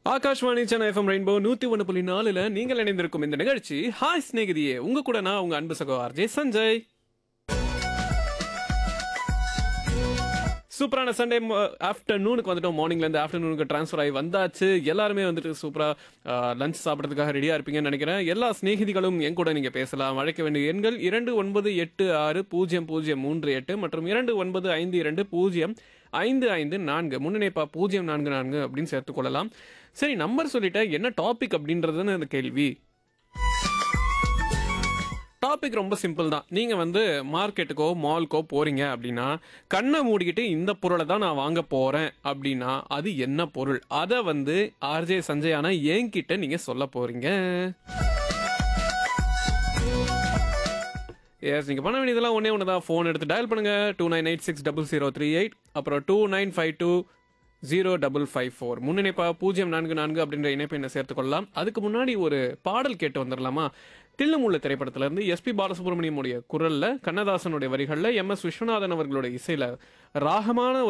Akashvani Chennai FM rainbow நூத்தி ஒன்று புள்ளி நாலுல நீங்கள் இணைந்திருக்கும் இந்த நிகழ்ச்சி ஹாய் ஸ்நேகிதியே உங்க கூட நான் உங்க அன்பு சகோ ஆர்ஜே சஞ்சய் சூப்பரான சண்டே ஆஃப்டர்நூனுக்கு வந்துட்டோம் மார்னிங்ல இருந்து ஆஃப்டர்நூனுக்கு ட்ரான்ஸ்ஃபர் ஆகி வந்தாச்சு எல்லாருமே வந்துட்டு சூப்பரா லஞ்ச் சாப்பிட்றதுக்காக ரெடியா இருப்பீங்கன்னு நினைக்கிறேன் எல்லா சிநேகிதிகளும் என் கூட நீங்க பேசலாம் அழைக்க வேண்டிய எண்கள் இரண்டு ஒன்பது எட்டு ஆறு பூஜ்ஜியம் பூஜ்ஜியம் மூன்று எட்டு மற்றும் இரண்டு ஒன்பது ஐந்து இரண்டு பூஜ்ஜியம் ஐந்து ஐந்து நான்கு முன்னிணைப்பா பூஜ்ஜியம் நான்கு நான்கு அப்படின்னு சேர்த்துக் கொள்ளலாம் சரி நம்பர் சொல்லிட்டேன் என்ன டாபிக் அப்படின்றதுன்னு அந்த கேள்வி டாபிக் ரொம்ப சிம்பிள் தான் நீங்க வந்து மார்க்கெட்டுக்கோ மால்க்கோ போறீங்க அப்படின்னா கண்ணை மூடிக்கிட்டு இந்த பொருளை தான் நான் வாங்க போறேன் அப்படின்னா அது என்ன பொருள் அதை வந்து ஆர்ஜே சஞ்சயானா என்கிட்ட நீங்க சொல்ல போறீங்க எஸ் நீங்கள் பண்ண வேண்டியதெல்லாம் ஒன்றே ஒன்று தான் ஃபோன் எடுத்து டயல் பண்ணுங்க two nine eight six double zero three eight அப்புறம் two nine five two zero double five four முன்னிணைப்பா பூஜ்ஜியம் நான்கு நான்கு அப்படின்ற இணைப்பை என்ன சேர்த்துக்கொள்ளலாம் அதுக்கு முன்னாடி ஒரு பாடல் கேட்டு வந்துடலாமா தில்லுமுள்ள திரைப்படத்திலிருந்து எஸ்பி பாலசுப்ரமணியம் உடைய குரல்ல கண்ணதாசனுடைய வரிகளில் எம் எஸ் விஸ்வநாதன் அவர்களுடைய இசையில ராகமான